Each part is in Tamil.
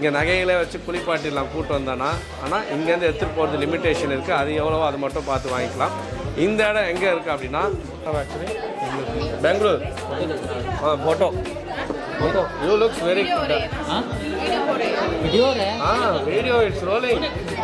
இங்கே நகைகளை வச்சு குளிப்பாட்டிடலாம் கூட்டு வந்தானா ஆனால் இங்கேருந்து எடுத்துகிட்டு போகிறது லிமிட்டேஷன் இருக்குது அது எவ்வளவோ அது மட்டும் பார்த்து வாங்கிக்கலாம் இந்த இடம் எங்கே இருக்குது அப்படின்னா ஆக்சுவலி பெங்களூர் ஆ photo photo you looks very good video है ஆ video it's rolling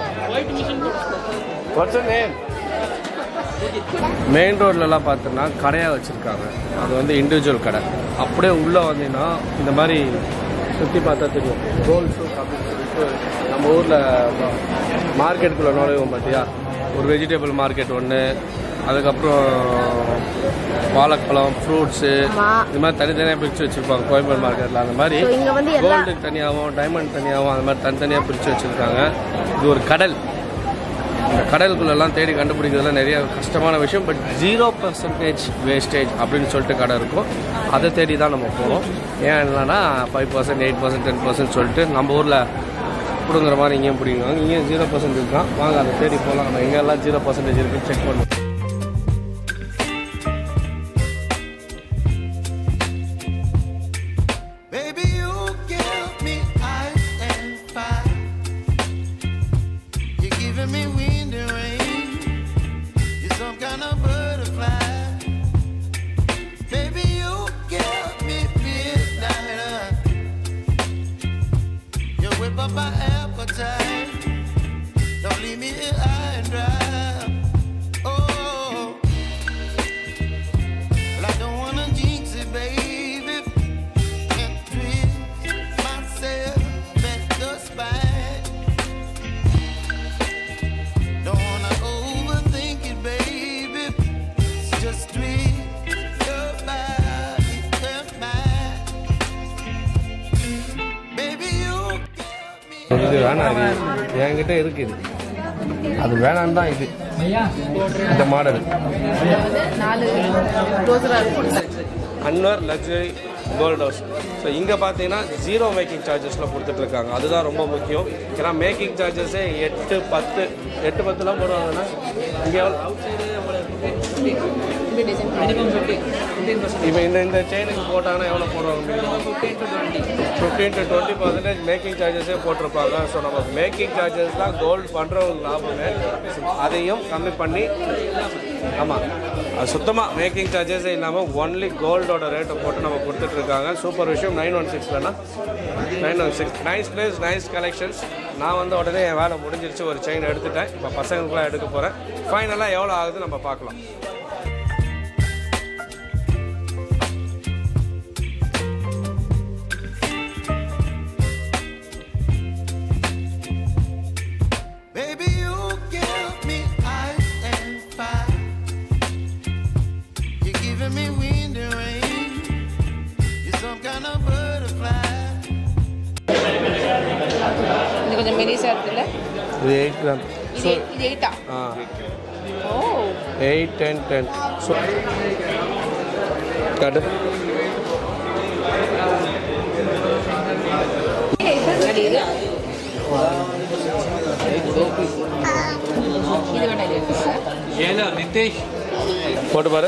what's name main ரோட்லலாம் பார்த்தோன்னா கடையாக வச்சுருக்காங்க அது வந்து இண்டிவிஜுவல் கடை அப்படியே உள்ளே வந்தீங்கன்னா இந்த மாதிரி சுற்றி பார்த்தா தெரியும் கோல்ட் ஷூட் அப்படின்னு சொல்லிட்டு நம்ம ஊரில் மார்க்கெட்டுக்குள்ளே நுழைவோம் பார்த்தியா ஒரு வெஜிடபிள் மார்க்கெட் ஒன்று அதுக்கப்புறம் வாழைப்பழம் ஃப்ரூட்ஸு ஆமா. இது மாதிரி தனித்தனியாக பிரித்து வச்சுருப்பாங்க கோயம்பேடு மார்க்கெட்டில் அந்த மாதிரி So, இங்க வந்து எல்லா- கோல்டு தனியாகவும் டைமண்ட் தனியாகவும் அந்த மாதிரி தனித்தனியாக பிரித்து வச்சுருக்காங்க இது ஒரு கடல் இந்த கடலுக்குள்ளெல்லாம் தேடி கண்டுபிடிக்கிறதுல நிறைய கஷ்டமான விஷயம் பட் ஜீரோ பர்சன்டேஜ் வேஸ்டேஜ் அப்படின்னு சொல்லிட்டு கடை இருக்கும் அதை தேடி தான் நம்ம போகிறோம் ஏன் இல்லைன்னா five percent eight percent ten percent சொல்லிட்டு நம்ம ஊரில் பிடுங்குற மாதிரி இங்கேயும் பிடிங்குவாங்க இங்கேயும் ஜீரோ பர்சன்ட் இருக்கான் வாங்க அதை தேடி போகலாம் நம்ம எங்கெல்லாம் ஜீரோ பர்சன்டேஜ் இருக்குன்னு செக் பண்ணுவோம் Baby, you give me ice and fire. You're giving me wind and rain. You're some kind of butterfly. Baby, you give me midnight. You whip up my appetite. Don't leave me here high and dry. Oh, well, I don't wanna jinx it, baby and twist myself at the spine. Don't wanna overthink it, baby. It's just twist your body and mine. Baby, you give me. இது வேணாம் இது என்கிட்ட இருக்குது அது வேணாம் தான் இது भैया இந்த மாடல் நாலு ரோசரா இருக்கும் Anwar luxury gold house so இங்கே பார்த்தீங்கன்னா ஜீரோ மேக்கிங் சார்ஜஸில் கொடுத்துட்ருக்காங்க அதுதான் ரொம்ப முக்கியம் ஏன்னா மேக்கிங் சார்ஜஸே எட்டு பத்து எட்டு பத்துலாம் போடுவாங்கன்னா இங்கே எவ்வளோ இந்த design minimum fifty fifteen percent இப்போ இந்த இந்த செயினுக்கு போட்டாங்கன்னா எவ்வளோ போடுவாங்க fifteen to twenty fifteen to twenty percentage making சார்ஜஸே போட்டிருப்பாங்க ஸோ நம்ம மேக்கிங் சார்ஜஸ் தான் கோல்டு பண்ணுறவங்க லாபமே அதையும் கம்மி பண்ணி ஆமாம் அது சுத்தமாக மேக்கிங் சார்ஜஸே இல்லாமல் ஒன்லி கோல்டோட ரேட்டை போட்டு நம்ம கொடுத்துட்ருக்காங்க சூப்பர் விஷயம் நைன் ஒன் சிக்ஸ் வேணா nine one six nice place nice collections நான் வந்து உடனே என் வேலை முடிஞ்சிருச்சு ஒரு செயின் எடுத்துட்டேன் இப்போ பசங்களுக்குலாம் எடுக்க போகிறேன் ஃபைனலாக எவ்வளோ ஆகுது நம்ம பார்க்கலாம் Baby, you give me ice and fire. You're giving me wind and rain. You're some kind of butterfly. இது கொஞ்சம் மெலிசா இருக்குல்ல இது எயிட் கிராம் இது இது எயிட்டா ஆ ஓ எயிட் டென் டென் ஸோ காட்டு அது இது இது வேணா இது இருக்குல்ல हेलो नितेश போட்டு பாரு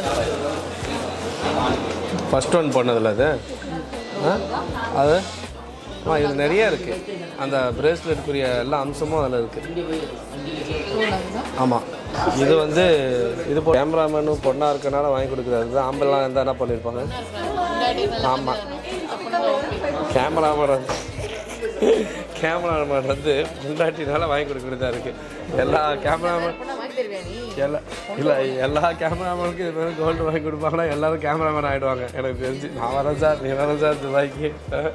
ஃபர்ஸ்ட் ஒன் போனதில்ல அது ஆ அது ஆ இது நிறைய இருக்குது அந்த பிரேஸ்லெட்டுக்குரிய எல்லா அம்சமும் அதில் இருக்குது ஆமாம் இது வந்து இது போ கேமராமேனும் பொண்ணாக இருக்கனால வாங்கி கொடுக்குறது அது ஆம்பெல்லாம் இருந்தால் என்ன பண்ணியிருப்பாங்க ஆமாம் கேமராமேன் வந்து கேமராமேன் வந்து முண்டாட்டினால வாங்கி கொடுக்குறதா இருக்குது எல்லா கேமராமேன் வாங்கி தருவியா நீ எல்லா இல்லை எல்லா கேமராமேனுக்கும் இது மாதிரி கோல்டு வாங்கி கொடுப்பாங்கன்னா எல்லாரும் கேமராமேன் ஆகிடுவாங்க எனக்கு தெரிஞ்சு நான் வரேன் சார் நீ வரேன் சார் துபாய்க்கு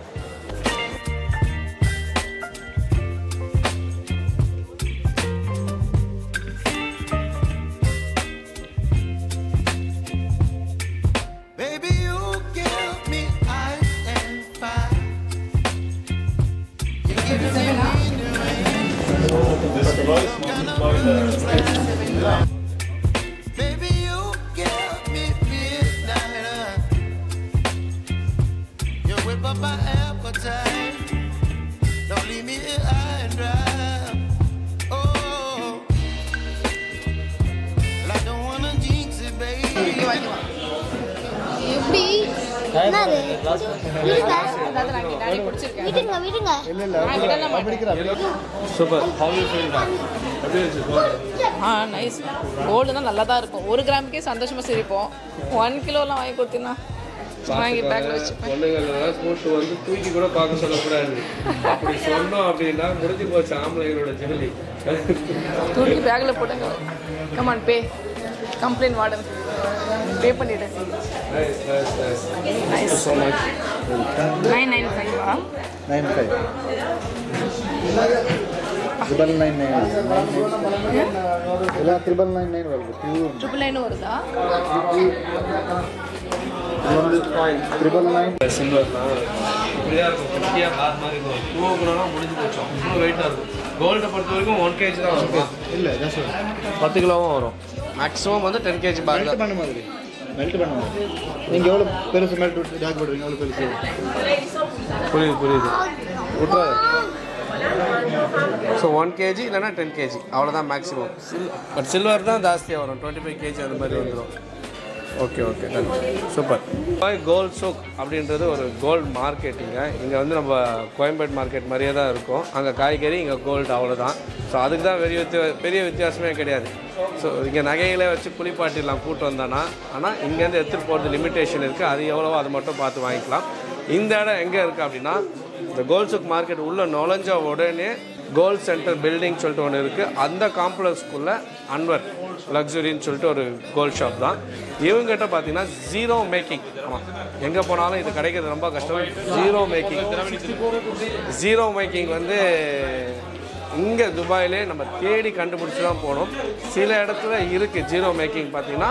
Baby, you give me ice and fire. You give me wind and rain. Some kind of butterfly. Baby, you give me midnight. You whip up my appetite. Don't leave me here high and dry. Oh, well, I don't wanna jinx it, baby. எப்படி என்னது விடுங்க அதாவது நான் நானே குடிச்சிருக்கேன் விடுங்க விடுங்க நான் விடல மாட்டேன் சூப்பர் ஹவ் யூ ஃபீல் எப்படி இருந்துச்சு ஆ நைஸ் கோல்டுனா நல்லா தான் இருக்கும் ஒரு கிராமுக்கே சந்தோஷமா சிரிப்போம் ஒன் கிலோலாம் வாங்கி கொடுத்தீங்கன்னா வாங்கி பேக்கில் வச்சுப்பேன் பொண்ணுங்களெல்லாம் கூட்டு வந்து தூக்கி கூட பார்க்க சொல்லக்கூடாது அப்படி சொன்னோம் அப்படின்னா முடிஞ்சு போச்சு ஆம்பளைங்களோட ஜெமிலி தூக்கி பேக்கில் போட்டுங்க கமான் பே கம்ப்ளைண்ட் வார்டன் பே பண்ணிடு nice nice nice nice so much nine nine ஃபைவா nine five triple nine nine ಇಲ್ಲ ತ್ರಿಬಲ್ ನೈನ್ ನೈನ್ ಬರ್ತದೆ ಪ್ಯೂರ್ ட்ரிபிள் நைனும் வருதா ತ್ರಿಬಲ್ ನೈನ್ சில்வர் தான் இப்படியா இருக்கும் குட்டியாக பார் மாதிரி இருக்கும் தூக்கணும்னா முடிஞ்சு போச்சு அவ்வளோ வெயிட்டாக இருக்கும் கோல்டை பொறுத்த வரைக்கும் ஒன் கேஜி தான் வரும் ಇಲ್ಲ ಜಾಸ್ತಿ பத்து கிலோவும் வரும் மேக்ஸிமம் வந்து டென் கேஜி பேக் ಮೆಲ್ಟ್ பண்ண மாதிரி மெல்ட் பண்ண மாதிரி நீங்கள் எவ்வளோ பெருசு மெல்ட் விட்டு ஜாக் போடுறீங்க எவ்வளோ பெருசு புரியுது புரியுது விட்டுறாது ஸோ ஒன் கேஜி இல்லைன்னா டென் கேஜி அவ்வளோதான் மேக்ஸிமம் சில் பட் சில்வர் தான் ஜாஸ்தியாக வரும் டுவெண்ட்டி ஃபைவ் கேஜி அந்த மாதிரி வந்துடும் okay okay done super gold சோக் அப்படின்றது ஒரு கோல்ட் மார்க்கெட்டிங்க இங்கே வந்து நம்ம கோயம்பேடு மார்க்கெட் மாதிரியே தான் இருக்கும் அங்கே காய்கறி இங்கே கோல்டு அவ்வளோதான் ஸோ அதுக்கு தான் பெரிய வித்தியா பெரிய வித்தியாசமே கிடையாது ஸோ இங்கே நகைகளை வச்சு குளிப்பாட்டிடலாம் கூட்டு வந்தானா ஆனால் இங்கேருந்து எடுத்துகிட்டு போகிறது லிமிட்டேஷன் இருக்குது அது எவ்வளவோ அது மட்டும் பார்த்து வாங்கிக்கலாம் இந்த இடம் எங்கே இருக்குது அப்படின்னா இந்த கோல்ட் சோக் மார்க்கெட் உள்ளே நுழைஞ்ச உடனே கோல்ட் சென்டர் பில்டிங் சொல்லிட்டு ஒன்று இருக்குது அந்த காம்ப்ளெக்ஸ்க்குள்ளே அன்வர் லக்ஸுரின்னு சொல்லிட்டு ஒரு கோல்ட் ஷாப் தான் இவங்ககிட்ட பார்த்தீங்கன்னா ஜீரோ மேக்கிங் ஆமாம் எங்கே போனாலும் இது கிடைக்கிறது ரொம்ப கஷ்டம் ஜீரோ மேக்கிங் ஜீரோ மேக்கிங் வந்து இங்கே துபாயிலே நம்ம தேடி கண்டுபிடிச்சி தான் போனோம் சில இடத்துல இருக்குது ஜீரோ மேக்கிங் பார்த்தீங்கன்னா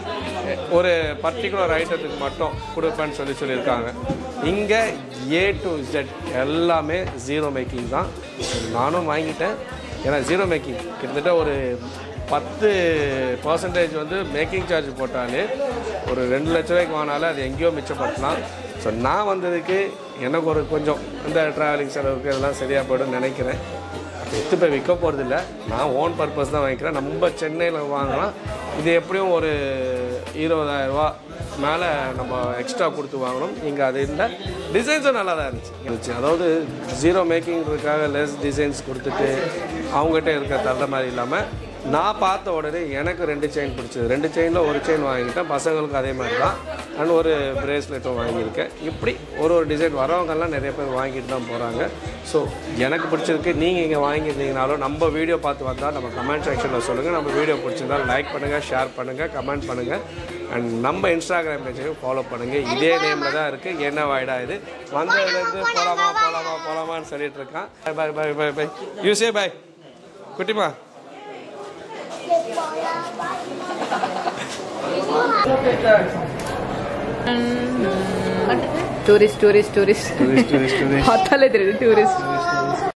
ஒரு பர்டிகுலர் ஐட்டத்துக்கு மட்டும் கொடுப்பேன்னு சொல்லி சொல்லியிருக்காங்க இங்கே ஏ டு ஜெட் எல்லாமே ஜீரோ மேக்கிங் தான் நானும் வாங்கிட்டேன் ஏன்னா ஜீரோ மேக்கிங் கிட்டத்தட்ட ஒரு பத்து பர்சன்டேஜ் வந்து மேக்கிங் சார்ஜ் போட்டாலே ஒரு ரெண்டு லட்ச ரூபாய்க்கு வாங்கினாலே அது எங்கேயோ மிச்சப்படுத்தலாம் ஸோ நான் வந்ததுக்கு எனக்கு ஒரு கொஞ்சம் இந்த ட்ராவலிங் செலவுக்கு இதெல்லாம் சரியாக போய்டும்னு நினைக்கிறேன் எடுத்து போய் விற்க போகிறதில்ல நான் ஓன் பர்பஸ் தான் வாங்கிக்கிறேன் நம்ம சென்னையில் வாங்கலாம் இது எப்படியும் ஒரு இருபதாயிரரூபா மேலே நம்ம எக்ஸ்ட்ரா கொடுத்து வாங்கணும் இங்கே அது இல்லை டிசைன்ஸும் நல்லா தான் இருந்துச்சு இருந்துச்சு அதாவது ஜீரோ மேக்கிங்கிறதுக்காக லெஸ் டிசைன்ஸ் கொடுத்துட்டு அவங்ககிட்ட இருக்க தள்ள மாதிரி இல்லாமல் நான் பார்த்த உடனே எனக்கு ரெண்டு செயின் பிடிச்சது ரெண்டு செயினில் ஒரு செயின் வாங்கிட்டேன் பசங்களுக்கு அதே மாதிரி தான் அண்ட் ஒரு பிரேஸ்லெட்டும் வாங்கியிருக்கேன் இப்படி ஒரு ஒரு டிசைன் வரவங்கெல்லாம் நிறைய பேர் வாங்கிட்டு தான் போகிறாங்க ஸோ எனக்கு பிடிச்சிருக்கு நீங்கள் இங்கே வாங்கியிருந்தீங்கனாலும் நம்ம வீடியோ பார்த்து வந்தால் நம்ம கமெண்ட் செக்ஷனில் சொல்லுங்கள் நம்ம வீடியோ பிடிச்சிருந்தா லைக் பண்ணுங்கள் ஷேர் பண்ணுங்கள் கமெண்ட் பண்ணுங்கள் அண்ட் நம்ம இன்ஸ்டாகிராம் பேஜையும் ஃபாலோ பண்ணுங்கள் இதே நேமில் தான் இருக்குது என்ன வாய்டா இது வந்ததுலேருந்து போகலாமா போகலாமா போகலாமான்னு சொல்லிட்டு இருக்கான் பை பை பை பை யூஸே பை குட்டிமா டூரிஸ்ட் டூரிஸ்ட் டூரிஸ்ட் பார்த்தாலே தெரியுது டூரிஸ்ட்